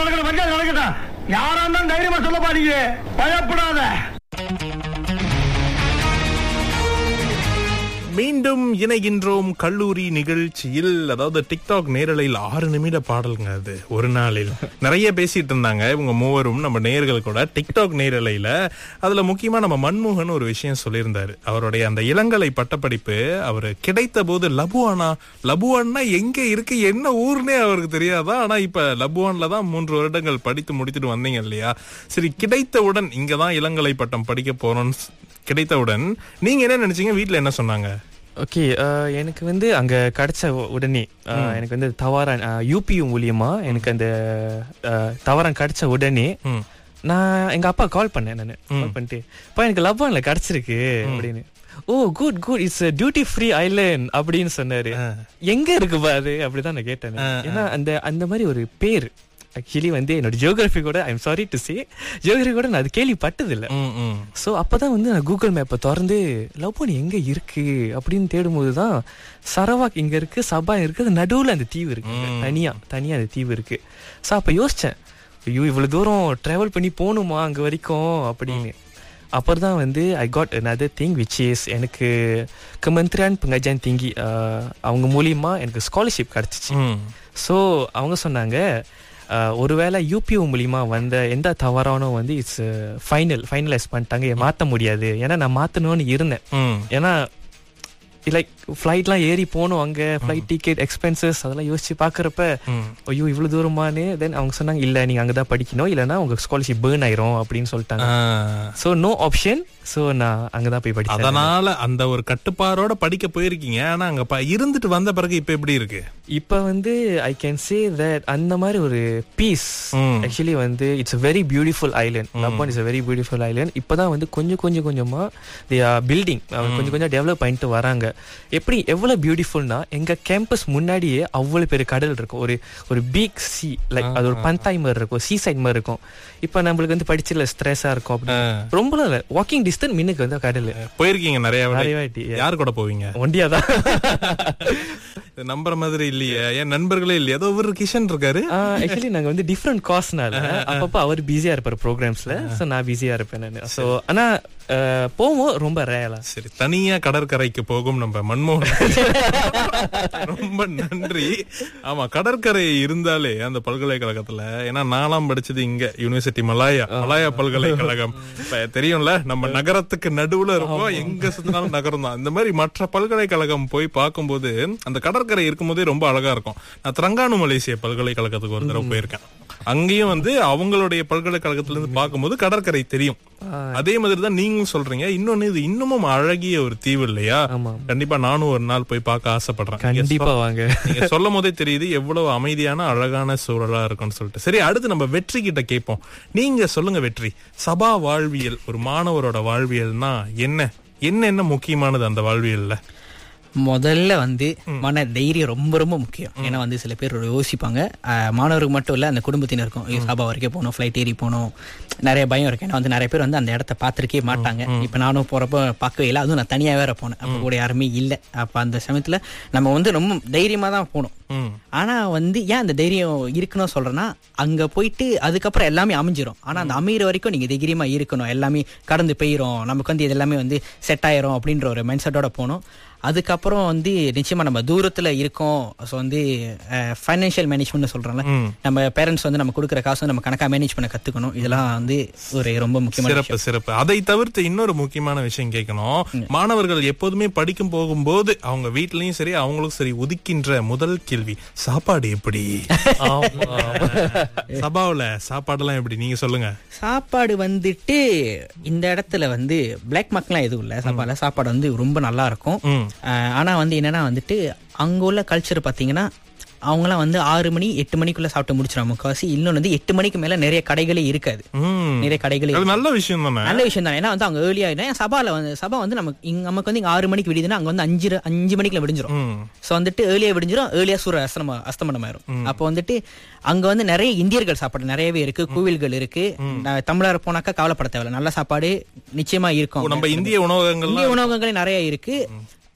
நடக்கட்டும் பஞ்சாயத்து நடக்கட்டும் யாரா இருந்தாலும் தைரியமா சொல்லப்பா நீங்க பயப்படாத மீண்டும் இணைகின்றோம் கல்லூரி நிகழ்ச்சியில் அதாவது டிக்டாக் நேரலையில் ஆறு நிமிட பாடலுங்க அது ஒரு நாளில் நிறைய பேசிட்டு இருந்தாங்க இவங்க மூவரும் நம்ம நேர்கள் கூட டிக்டாக் நேரலையில அதுல முக்கியமா நம்ம மன்மோகன் ஒரு விஷயம் சொல்லியிருந்தாரு அவருடைய அந்த இளங்கலை பட்டப்படிப்பு அவர் கிடைத்த போது லபுவானா லபுவான்னா எங்க இருக்கு என்ன ஊர்னே அவருக்கு தெரியாதா ஆனா இப்ப லபுவான்ல தான் மூன்று வருடங்கள் படித்து முடித்துட்டு வந்தீங்க இல்லையா சரி கிடைத்தவுடன் இங்கதான் இளங்கலை பட்டம் படிக்க போறோம்னு கிடைத்தவுடன் நீங்க என்ன நினைச்சீங்க வீட்ல என்ன சொன்னாங்க ஓகே எனக்கு வந்து அங்க கிடைச்ச உ- உடனே அஹ், எனக்கு வந்து தவாரன் யூபியு மூலியமா எனக்கு அந்த அஹ், தவாரன் கிடைச்ச உடனே ம். நான் எங்க அப்பா கால் பண்ணேன் நான் கால் பண்ணிட்டு அப்பா எனக்கு லவ்வான்ல கிடைச்சிருக்கு அப்படின்னு oh good good it's duty free island அப்படின்னு சொன்னாரு எங்க இருக்கு பாரு அப்படிதான் நான் கேட்டேன் ஏன்னா அந்த அந்த மாதிரி ஒரு பேர் ஆக்சுவலி வந்து என்னோட ஜியோகிராஃபி கூட I'm sorry to say geography கூட நான் அது கேள்விப்பட்டது இல்ல ம், ம். ஸோ அப்பதான் வந்து நான் கூகுள் மேப்பை திறந்து லவ் பண்ணி எங்க இருக்கு அப்படின்னு தேடும்போது தான் சரவாக் இங்க இருக்கு சபா இருக்கு அது நடுவுல அந்த தீவு இருக்கு தனியா தனியா அந்த தீவு இருக்கு ஸோ அப்ப யோசிச்சேன் ஐயோ இவ்வளவு தூரம் டிராவல் பண்ணி போகணுமா அங்க வரைக்கும் அப்படின்னு அப்புறம் தான் வந்து I got another thing which is எனக்கு கமந்திரான் பங்கஜான் திங்கி அஹ், அவங்க மூலியமா எனக்கு ஸ்காலர்ஷிப் கிடைச்சிச்சு ம். ஸோ அவங்க சொன்னாங்க அஹ், ஒருவேளை யூபிஓ மூலியமா வந்த எந்த தவறானும் வந்து இட்ஸ் ஃபைனல் ஃபைனலைஸ் பண்ணிட்டாங்க மாற்ற முடியாது ஏன்னா நான் மாற்றணும்னு இருந்தேன் ம். ஏன்னா லைக் ஃப்ளைட்லாம் ஏறி போகணும் அங்கே ஃப்ளைட் டிக்கெட் எக்ஸ்பென்சஸ் அதெல்லாம் யோசிச்சு பார்க்குறப்ப ம். ஐயோ இவ்வளோ தூரமானு தென் அவங்க சொன்னாங்க இல்லை நீங்கள் அங்கே தான் படிக்கணும் இல்லைன்னா உங்கள் ஸ்காலர்ஷிப் பேர்ன் ஆயிரும் அப்படின்னு சொல்லிட்டாங்க ஆ. ஸோ நோ ஆப்ஷன் ஸோ நான் அங்கே தான் போய் படிச்சேன் அதனால அந்த ஒரு கட்டுப்பாடோட படிக்க போயிருக்கீங்க ஆனா அங்க ப- இருந்துட்டு வந்த பிறகு இப்ப எப்படி இருக்கு இப்போ வந்து ஐ கேன் சே தட் அந்த மாதிரி ஒரு பீஸ் ம். ஆக்சுவலி வந்து it's very beautiful island Labuan is very beautiful island இப்போதான் வந்து கொஞ்சம் கொஞ்சம் கொஞ்சமா தி பில்டிங் கொஞ்சம் கொஞ்சம் டெவலப் பண்ணிட்டு வராங்க எப்படி எவ்வளவு பியூட்டிஃபுல்னா எங்க கேம்பஸ் முன்னாடியே அவ்வளவு பெரிய கடல் இருக்கும் ஒரு ஒரு பீக் சி லைக் அது ஒரு பந்தாய் மாதிரி இருக்கும் சீ சைட் மாதிரி இருக்கும் இப்போ நம்மளுக்கு வந்து படிச்சல ஸ்ட்ரெஸ்ஸா இருக்கும் அப்படி ரொம்ப இல்லை வாக்கிங் டிஸ்டன்ஸ் மின்னுக்கு வந்து கடல் போயிருக்கீங்க நிறைய வாட்டி. நிறைய வாட்டி, yeah. யார் கூட போவீங்க ஒண்டியாதான் இது நம்புற மாதிரி இல்லையே என் நண்பர்களே இல்லையா ஏதோ ஒரு கிஷன் இருக்காரு ஆக்சுவலி நாங்க வந்து டிஃப்ரெண்ட் காஸ்ட்னால அப்பப்போ அவர் பிஸியா இருப்பாரு ப்ரோக்ராம்ஸ்ல சோ நான் பிஸியா இருப்பேன் நான் சோ ஆனா அஹ், போவோம் ரொம்ப ரேலா சரி தனியா கடற்கரைக்கு போகும் நம்ம மன்மோகன் ரொம்ப நன்றி ஆமா கடற்கரை இருந்தாலே அந்த பல்கலைக்கழகத்துல ஏன்னா நாலாம் படிச்சது இங்க யூனிவர்சிட்டி மலாயா மலாயா பல்கலைக்கழகம் இப்ப தெரியும்ல நம்ம நகரத்துக்கு நடுவுல இருக்கோம் எங்க சுத்தினாலும் நகரம் தான் இந்த மாதிரி மற்ற பல்கலைக்கழகம் போய் பார்க்கும்போது அந்த கடற்கரை இருக்கும்போதே ரொம்ப அழகா இருக்கும் நான் திரங்கானு மலேசிய பல்கலைக்கழகத்துக்கு ஒரு தடவை போயிருக்கேன் அங்கேயும் வந்து அவங்களுடைய பல்கலைக்கழகத்துல இருந்து பார்க்கும்போது கடற்கரை தெரியும் அதே மாதிரி தான் நீங்களும் சொல்றீங்க இன்னொன்னு இது இன்னமும் அழகிய ஒரு தீவு இல்லையா ஆமா. கண்டிப்பா நானும் ஒரு நாள் போய் பார்க்க ஆசைப்படுறேன் நீங்க கண்டிப்பா சொல்- வாங்க நீங்க சொல்லும் போதே தெரியுது எவ்வளவு அமைதியான அழகான சூழலா இருக்கும்னு சொல்லிட்டு சரி அடுத்து நம்ம வெற்றி கிட்ட கேட்போம் நீங்க சொல்லுங்க வெற்றி சபா வாழ்வியல் ஒரு மாணவரோட வாழ்வியல்னா என்ன என்ன என்ன முக்கியமானது அந்த வாழ்வியல்ல முதல்ல வந்து மன தைரியம் ரொம்ப ரொம்ப முக்கியம் ஏன்னா வந்து சில பேர் யோசிப்பாங்க அஹ், மாணவருக்கு மட்டும் இல்ல அந்த குடும்பத்தினருக்கும் ஐயோ, சாபா வரைக்கும் போகணும் ஃப்ளைட் ஏறி போகணும் நிறைய பயம் இருக்கு ஏன்னா வந்து நிறைய பேர் வந்து அந்த இடத்த பார்த்திருக்கே மாட்டாங்க இப்ப நானும் போறப்ப பார்க்கவே இல்லை அதுவும் நான் தனியா வேற போனேன் அப்ப கூட யாருமே இல்லை அப்ப அந்த சமயத்துல நம்ம வந்து ரொம்ப தைரியமா தான் போகணும் ம். ஆனா வந்து ஏன் அந்த தைரியம் இருக்கணும் சொல்றேன்னா அங்க போயிட்டு அதுக்கப்புறம் எல்லாமே அமைஞ்சிரும் ஆனா அந்த அமையிற வரைக்கும் நீங்க தைரியமா இருக்கணும் எல்லாமே கடந்து போயிரும் நமக்கு வந்து இது எல்லாமே வந்து செட் ஆயிரும் அப்படின்ற ஒரு மைண்ட் செட்டோட போகணும் அதுக்கப்புறம் வந்து நிச்சயமா நம்ம தூரத்துல இருக்கோம் ஸோ வந்து ஃபைனான்சியல் மேனேஜ்மெண்ட் சொல்றோம்ல நம்ம பேரண்ட்ஸ் வந்து நம்ம கொடுக்குற காசு வந்து நம்ம கணக்கா மேனேஜ் பண்ண கத்துக்கணும் இதெல்லாம் வந்து ஒரு ரொம்ப முக்கியமான விஷயம் சிறப்பு சிறப்பு அதை தவிர்த்து இன்னொரு முக்கியமான விஷயம் கேட்கணும் மாணவர்கள் எப்போதுமே படிக்கும் போகும்போது அவங்க வீட்லயும் சரி அவங்களும் சரி ஒதுக்கின்ற முதல் கேள்வி சாப்பாடு எப்படி சபாவுல சாப்பாடெல்லாம் எப்படி நீங்க சொல்லுங்க சாப்பாடு வந்துட்டு இந்த இடத்துல வந்து பிளாக் மார்க்லாம் எதுவும் இல்லை சாப்பாடுல சாப்பாடு வந்து ரொம்ப நல்லா இருக்கும் ம். அஹ் ஆனா வந்து என்னன்னா வந்துட்டு அங்க உள்ள கல்ச்சர் பாத்தீங்கன்னா அவங்களாம் வந்து ஆறு மணி எட்டு மணிக்குள்ள சாப்பிட்டு முடிச்சிடும் முக்காவாசி இன்னொன்று வந்து எட்டு மணிக்கு மேல நிறைய கடைகளே இருக்காது ம். நிறைய கடைகளே அது நல்ல விஷயம் தானே நல்ல விஷயம் தான் ஏன்னா வந்து அவங்க ஏர்லியா ஏன்னா சபால வந்து சபா வந்து நமக்கு இங்க நமக்கு வந்து இங்க ஆறு மணிக்கு விடியுதுன்னா அங்க வந்து அஞ்சு அஞ்சு மணிக்குள்ள விடிஞ்சிரும் ம். ஸோ வந்துட்டு ஏர்லியா விடிஞ்சிரும் ஏர்லியா சூரிய அஸ்தம அஸ்தமனம் ஆயிரும் அப்போ வந்துட்டு அங்க வந்து நிறைய இந்தியர்கள் சாப்பாடு நிறையவே இருக்கு கோவில்கள் இருக்கு நான் தமிழர் போனாக்கா கவலைப்பட தேவையில்ல நல்ல சாப்பாடு நிச்சயமா இருக்கும் நம்ம இந்திய உணவகங்கள்லாம் இந்திய உணவகங்களே நிறைய இருக்கு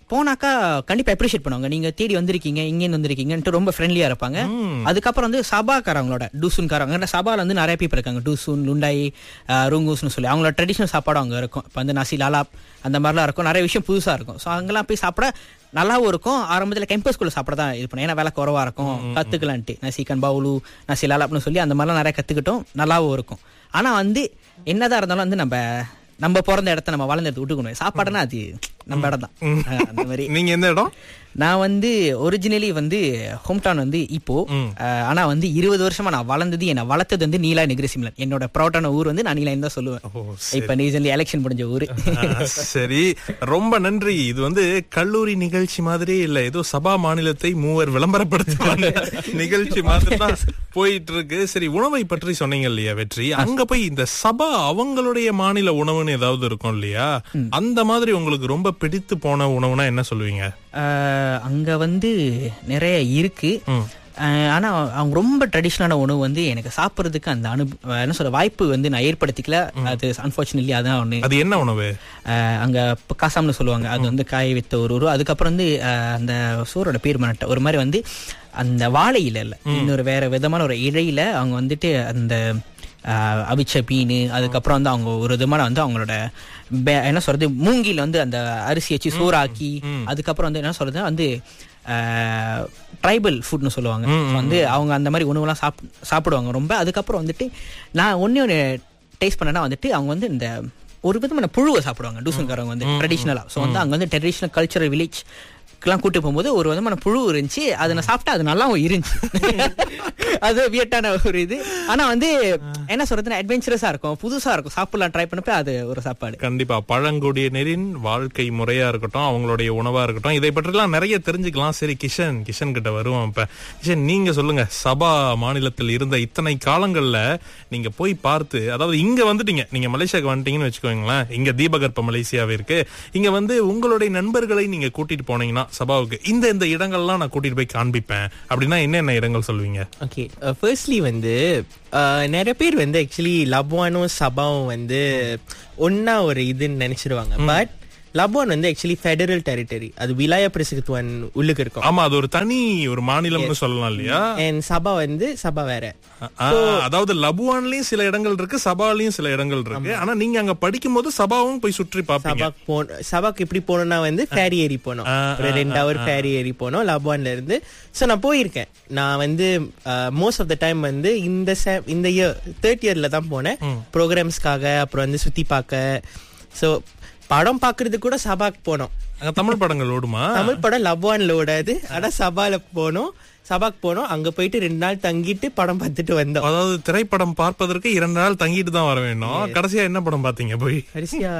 போனாக்கா கண்டிப்பா அப்ரிஷியேட் பண்ணுவாங்க நீங்க தேடி வந்திருக்கீங்க இங்கேருந்து வந்திருக்கீங்கன்ட்டு ரொம்ப ஃப்ரெண்ட்லியா இருப்பாங்க அதுக்கப்புறம் வந்து சபாக்காரங்களோட டூசுன்காரங்க ஏன்னா சபால வந்து நிறைய பேர் இருக்காங்க டூசுன் லுண்டாய் அஹ், ரூங்கூஸ்னு சொல்லி அவங்களோட ட்ரெடிஷனல் சாப்பாடு அங்க இருக்கும் இப்போ வந்து நசி லாலாப் அந்த மாதிரிலாம் இருக்கும் நிறைய விஷயம் புதுசா இருக்கும் ஸோ அங்கெல்லாம் போய் சாப்பிட நல்லாவும் இருக்கும் ஆரம்பத்தில் கேம்பஸ் ஸ்கூல்ல சாப்பிட தான் இது பண்ணேன் ஏன்னா வேலை குறவா இருக்கும் கத்துக்கலான்ட்டு நசிகன் பவுலு நசி லாலாப்னு சொல்லி அந்த மாதிரிலாம் நிறைய கத்துக்கிட்டோம் நல்லாவும் இருக்கும் ஆனா வந்து என்னதான் இருந்தாலும் வந்து நம்ம நம்ம பிறந்த இடத்த நம்ம வளர்ந்த இடத்த விட்டுக்கணும் சாப்பாடுனா அது நம்ம இடம் தான் அஹ் அந்த மாதிரி நீங்க எந்த இடம் நான் வந்து ஒரிஜினலி வந்து ஹோம் டவுன் வந்து இப்போ அஹ், ஆனா வந்து இருபது வருஷமா நான் வளர்ந்தது என்ன வளர்த்தது வந்து நீலா நெகிரிசிம்லன் என்னோட ப்ரௌட்டான ஊர் வந்து நான் நீலான்னு தான் சொல்லுவேன் ஓ, இப்ப ரீசன்லி எலெக்ஷன் முடிஞ்ச ஊரு ஆ, சரி ரொம்ப நன்றி இது வந்து கல்லூரி நிகழ்ச்சி மாதிரி இல்ல ஏதோ சபா மாநிலத்தை மூவர் விளம்பரப்படுத்துவாங்க நிகழ்ச்சி மாதிரி தான் போயிட்டு இருக்கு சரி உணவை பற்றி சொன்னீங்க இல்லையா வெற்றி அங்க போய் இந்த சபா அவங்களுடைய மாநில உணவுன்னு ஏதாவது இருக்கும் இல்லையா அந்த மாதிரி உங்களுக்கு ரொம்ப பிடித்து போன உணவுனா என்ன சொல்லுவீங்க அஹ், அங்க வந்து நிறைய இருக்கு அஹ், ஆனா அவங்க ரொம்ப ட்ரெடிஷ்னலான உணவு வந்து எனக்கு சாப்பிட்றதுக்கு அந்த அனு என்ன சொல்ற வாய்ப்பு வந்து நான் ஏற்படுத்திக்கல அது அன்பார்ச்சுனேட்லி அதான் ஒண்ணு அது என்ன உணவு அஹ் அங்க ப- காசாம்னு சொல்லுவாங்க அது வந்து காய வித்த ஒரு ஊர் அதுக்கப்புறம் வந்து அஹ், அந்த சோரோட பேர் மனட்ட ஒரு மாதிரி வந்து அந்த வாழை இலை இல்ல இன்னொரு வேற விதமான ஒரு இழையில அவங்க வந்துட்டு அந்த அஹ், அவிச்ச மீன் அதுக்கப்புறம் வந்து அவங்க ஒரு விதமான வந்து அவங்களோட பே- என்ன சொல்றது மூங்கில வந்து அந்த அரிசி வச்சு சோறாக்கி அதுக்கப்புறம் வந்து என்ன சொல்றது வந்து ட்ரைபல் ஃபுட்னு சொல்லுவாங்க So வந்து அவங்க அந்த மாதிரி உணவுலாம் சாப் சாப்பிடுவாங்க ரொம்ப அதுக்கப்புறம் வந்துட்டு நான் ஒண்ணே ஒன்று டேஸ்ட் பண்ணேன்னா வந்துட்டு அவங்க வந்து இந்த ஒரு விதமான புழுவை சாப்பிடுவாங்க டூசன்காரங்க வந்து ட்ரெடிஷ்னலா ஸோ வந்து அங்க வந்து ட்ரெடிஷ்னல் கல்ச்சரல் வில்லேஜ் லாம் கூட்டு போகும்போது ஒரு விதமான புழு இருந்துச்சு அதை நான் சாப்பிட்டா அது நல்லாவும் இருந்துச்சு அது வியட்டான ஒரு இது ஆனா வந்து என்ன சொல்றதுன்னா அட்வென்ச்சரஸா இருக்கும் புதுசா இருக்கும் சாப்பிடலாம் ட்ரை பண்ணப்ப அது ஒரு சாப்பாடு கண்டிப்பா பழங்குடியினரின் வாழ்க்கை முறையா இருக்கட்டும் அவங்களுடைய உணவா இருக்கட்டும் இதை பற்றிலாம் நிறைய தெரிஞ்சுக்கலாம் சரி கிஷன் கிஷன் கிட்ட வருவோம் இப்ப கிஷன் நீங்க சொல்லுங்க சபா மாநிலத்தில் இருந்த இத்தனை காலங்கள்ல நீங்க போய் பார்த்து அதாவது இங்க வந்துட்டீங்க நீங்க மலேசியாவுக்கு வந்துட்டீங்கன்னு வச்சுக்கோங்களேன் இங்க தீபகற்ப மலேசியாவே இருக்கு இங்க வந்து உங்களுடைய நண்பர்களை நீங்க கூட்டிட்டு போனீங்கன்னா சபாவுக்கு இந்த இந்த இடங்கள்லாம் நான் கூட்டிட்டு போய் காண்பிப்பேன் அப்படின்னா என்னென்ன இடங்கள் சொல்லுவீங்க ஓகே ஃபர்ஸ்ட்லி வந்து அஹ், நிறைய பேர் வந்து ஆக்சுவலி லப்வானும் சபாவும் வந்து ஒண்ணா ஒரு இதுன்னு நினைச்சிருவாங்க பட் லப்வான் வந்து ஆக்சுவலி ஃபெடரல் டெரிட்டரி அது விலாய பிரசித்துவன் உள்ளுக்கு இருக்கும் ஆமா அது ஒரு தனி ஒரு மாநிலம்னு சொல்லலாம் இல்லையா அண்ட் சபா வந்து சபா வேற ஆ, அதாவது லபுவான்லயும் சில இடங்கள் இருக்கு சபாலையும் சில இடங்கள் இருக்கு ஆனா நீங்க அங்க படிக்கும் போது சபாவும் போய் சுற்றி பாப்பீங்க சபாக்கு போன சபாக்கு எப்படி போனோம்னா வந்து ஃபேரி ஏறி போனோம் ஆ, ஒரு ரெண்டு ஹவர் ஃபேரி ஏறி போனோம் லப்வான்ல இருந்து ஸோ நான் போயிருக்கேன் நான் வந்து மோஸ்ட் ஆஃப் த டைம் வந்து இந்த se- இந்த இயர் தேர்ட் இயர்ல தான் போனேன் ப்ரோக்ராம்ஸ்க்காக அப்புறம் வந்து சுத்தி பார்க்க ஸோ படம் பார்க்கறது கூட சபாக்கு போனோம் அங்க தமிழ் படங்கள் ஓடுமா தமிழ் படம் லவ்வான்ல ஓடாது ஆனா சபால போனோம் சபாக்கு போனோம் அங்க போயிட்டு ரெண்டு நாள் தங்கிட்டு படம் பார்த்துட்டு வந்தோம் அதாவது திரைப்படம் பார்ப்பதற்கு இரண்டு நாள் தங்கிட்டு தான் வர வேணும் கடைசியா என்ன படம் பாத்தீங்க போய் கடைசியா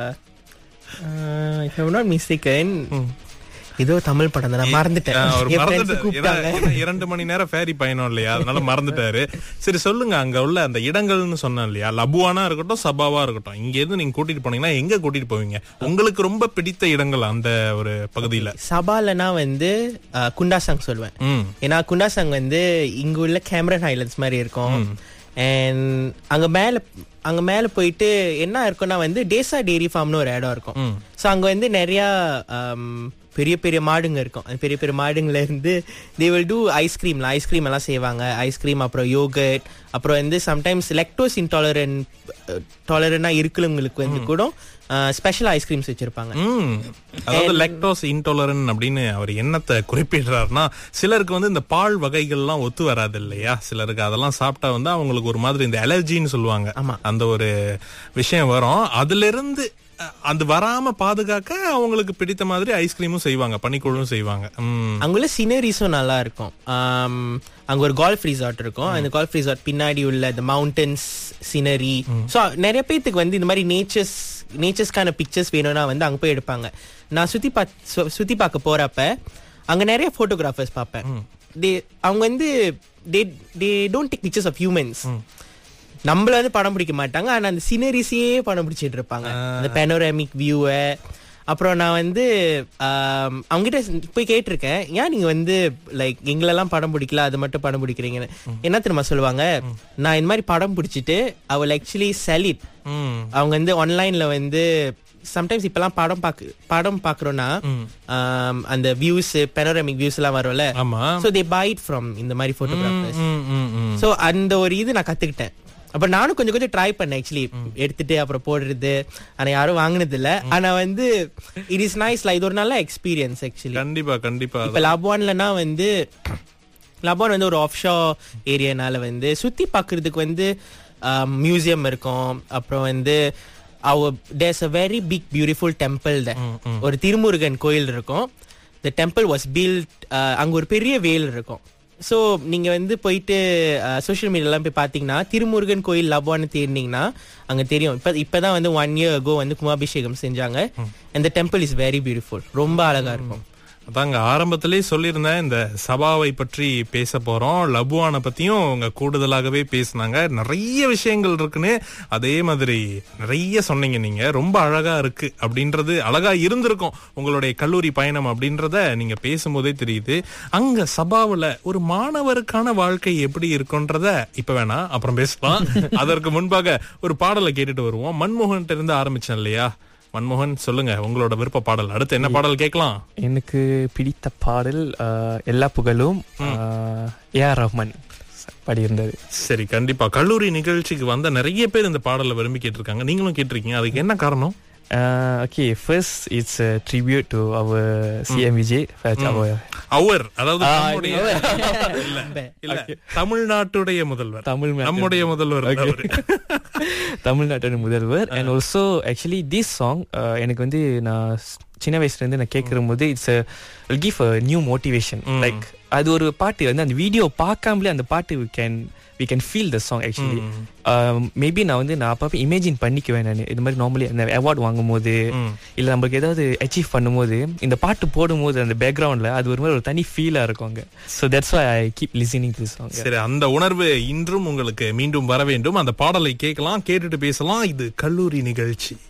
நாட் மிஸ்டேக்கன் ஏதோ தமிழ் படம் தான் நான் மறந்துட்டேன் ஆ, அவர் என் friends மறந்துட்டாரு. கூப்பிட்டாங்க ஏன்னா- ஏன்னா இரண்டு மணி நேரம் ஃபேரி பயணம் இல்லையா அதனால மறந்துட்டாரு சரி சொல்லுங்க அங்க உள்ள அந்த இடங்கள்னு சொன்னேன் இல்லையா லபுவானா இருக்கட்டும் சபாவா இருக்கட்டும் இங்க இருந்து நீங்க கூட்டிட்டு போனீங்கன்னா எங்க கூட்டிட்டு போவீங்க உங்களுக்கு ரொம்ப பிடித்த இடங்கள் அந்த ஒரு பகுதியில சபாலனா வந்து அஹ், குண்டாசாங் சொல்லுவேன் ம் ஏன்னா குண்டாசாங் வந்து இங்க உள்ள கேமரன் ஹைலண்ட்ஸ் மாதிரி இருக்கும் அண்ட் அங்க மேல அங்க மேல போயிட்டு என்ன இருக்கும்னா வந்து டேசா டேரி ஃபார்ம்னு ஒரு இடம் இருக்கும் ஸோ அங்க வந்து நிறைய ஆம், பெரிய பெரிய மாடுங்க இருக்கும் அந்த பெரிய பெரிய மாடுங்கள்ல இருந்து தே வில் டூ ஐஸ்கிரீம்ல ஐஸ்கிரீம் எல்லாம் செய்வாங்க ஐஸ்கிரீம் அப்புறம் யோகட் அப்புறம் வந்து சம்டைம்ஸ் லெக்டோஸ் இன்டாலரன் டாலரனா இருக்கிறவங்களுக்கு வந்து கூட ஸ்பெஷல் ஐஸ்கிரீம்ஸ் வச்சிருப்பாங்க ம். அதாவது லெக்டோஸ் இன்டாலரன் அப்படின்னு அவர் என்னத்தை குறிப்பிடுறாருன்னா சிலருக்கு வந்து இந்த பால் வகைகள்லாம் ஒத்து வராது இல்லையா சிலருக்கு அதெல்லாம் சாப்பிட்டா வந்து அவங்களுக்கு ஒரு மாதிரி இந்த அலர்ஜின்னு சொல்லுவாங்க அந்த ஒரு விஷயம் வரும் அதுல இருந்து அஹ், அது வராம பாதுகாக்க அவங்களுக்கு பிடித்த மாதிரி ஐஸ்கிரீமும் செய்வாங்க பனிக்கூழும் செய்வாங்க ம். அங்குள்ள சினரிஸும் நல்லா இருக்கும் ஆம், அங்க ஒரு கால்ஃப் ரிசார்ட் இருக்கும் அந்த கால்ஃப் ரிசார்ட் பின்னாடி உள்ள இந்த மவுண்டன்ஸ் சினரி ஸோ நிறைய பேத்துக்கு வந்து இந்த மாதிரி நேச்சர்ஸ் நேச்சர்ஸ்க்கான பிக்சர்ஸ் வேணும்னா வந்து அங்க போய் எடுப்பாங்க நான் சுத்தி பா சு- சுத்தி பார்க்க போறப்ப அங்க நிறைய போட்டோகிராஃபர்ஸ் பார்ப்பேன் They- அவங்க வந்து they they don't take pictures of humans நம்மள வந்து படம் பிடிக்க மாட்டாங்க ஆனா அந்த சினரிஸையே படம் பிடிச்சிட்டு இருப்பாங்க அந்த பெனோராமிக் வியூவை அப்புறம் நான் வந்து ஆம், அவங்ககிட்ட போய் கேட்டிருக்கேன் ஏன் நீங்க வந்து லைக் எங்களெல்லாம் படம் பிடிக்கல அது மட்டும் படம் பிடிக்கிறீங்கன்னு என்ன தெரியுமா சொல்லுவாங்க நான் இந்த மாதிரி படம் பிடிச்சிட்டு அவள் ஆக்சுவலி செலிட் ம். அவங்க வந்து ஆன்லைன்ல வந்து சம்டைம்ஸ் இப்பெல்லாம் படம் பாக்கு படம் பாக்குறோம்னா ஆம், அந்த வியூஸ் பெனோரமிக் வியூஸ் எல்லாம் வரும்ல ஆமா so they buy it from இந்த மாதிரி போட்டோகிராஃபர்ஸ் ம், ம், ம். சோ அந்த ஒரு இது நான் கத்துக்கிட்டேன் அப்ப நானும் கொஞ்சம் கொஞ்சம் ட்ரை பண்ணேன் ஆக்சுவலி எடுத்துட்டு அப்புறம் போடுறது ஆனா யாரும் வாங்குனது இல்ல ஆனா வந்து இட் இஸ் நைஸ்ல இது ஒரு நல்ல எக்ஸ்பீரியன்ஸ் ஆக்சுவலி கண்டிப்பா கண்டிப்பா இப்ப லபான்லனா வந்து லபான் வந்து ஒரு ஆஃப்ஷோ ஏரியானால வந்து சுத்தி பார்க்கிறதுக்கு வந்து மியூசியம் இருக்கும் அப்புறம் வந்து அவர் there's a very big beautiful temple the ஒரு திருமுருகன் கோயில் இருக்கும் த டெம்பிள் வாஸ் பில்ட் அங்க ஒரு பெரிய வேல் இருக்கும் ஸோ நீங்க வந்து போயிட்டு சோஷியல் மீடியாலாம் போய் பார்த்தீங்கன்னா திருமுருகன் கோயில் லபான்னு தேடினீங்கன்னா அங்க தெரியும் இப்போ இப்பதான் வந்து ஒன் இயர் அகோ வந்து கும்பாபிஷேகம் செஞ்சாங்க அந்த டெம்பிள் இஸ் வெரி பியூட்டிஃபுல் ரொம்ப அழகா இருக்கும் அதாங்க ஆரம்பத்திலே சொல்லியிருந்தேன் இந்த சபாவை பற்றி பேச போறோம் லபுவானை பத்தியும் அவங்க கூடுதலாகவே பேசினாங்க நிறைய விஷயங்கள் இருக்குன்னு அதே மாதிரி நிறைய சொன்னீங்க நீங்க ரொம்ப அழகா இருக்கு அப்படின்றது அழகா இருந்திருக்கும் உங்களுடைய கல்லூரி பயணம் அப்படின்றத நீங்க பேசும்போதே தெரியுது அங்க சபாவுல ஒரு மாணவருக்கான வாழ்க்கை எப்படி இருக்குன்றத இப்ப வேணா அப்புறம் பேசலாம் அதற்கு முன்பாக ஒரு பாடலை கேட்டுட்டு வருவோம் மன்மோகன் இருந்து ஆரம்பிச்சேன் இல்லையா மன்மோகன் சொல்லுங்க உங்களோட விருப்ப பாடல் அடுத்து என்ன பாடல் கேட்கலாம் எனக்கு பிடித்த பாடல் ஆஹ், எல்லா புகழும் ஏ ஆர் ரஹ்மான் பாடியிருந்தது சரி கண்டிப்பா கல்லூரி நிகழ்ச்சிக்கு வந்த நிறைய பேர் இந்த பாடலை விரும்பி கேட்டிருக்காங்க நீங்களும் கேட்டிருக்கீங்க அதுக்கு என்ன காரணம் okay first it's tribute to our CM Vijay அவர் அவர் அதாவது ஆ, நம்முடைய இல்ல இல்ல தமிழ்நாட்டுடைய முதல்வர் தமிழ் மா- நம்முடைய முதல்வர் இல்ல அவரு. தமிழ்நாட்டோட முதல்வர் and also actually this song எனக்கு வந்து நான் ஸ்- சின்ன வயசுல இருந்து நான் கேட்கிற போது it's give a new motivation like அது ஒரு பாட்டு வந்து அந்த வீடியோ பார்க்காமலே அந்த பாட்டு we can we can feel the song actually maybe நான் வந்து நான் அப்பப்போ இமேஜின் பண்ணிக்குவேன் நான் இது மாதிரி நார்மலி அந்த அவார்ட் வாங்கும் போது இல்ல நம்மளுக்கு ஏதாவது அச்சீவ் பண்ணும்போது இந்த பாட்டு போடும்போது அந்த பேக்ரவுண்ட்ல அது ஒரு மாதிரி ஒரு தனி ஃபீலா இருக்கும் அங்க so that's why I keep listening the song சரி அந்த உணர்வு இன்றும் உங்களுக்கு மீண்டும் வர வேண்டும் அந்த பாடலை கேட்கலாம் கேட்டுட்டு பேசலாம் இது கல்லூரி நிகழ்ச்சி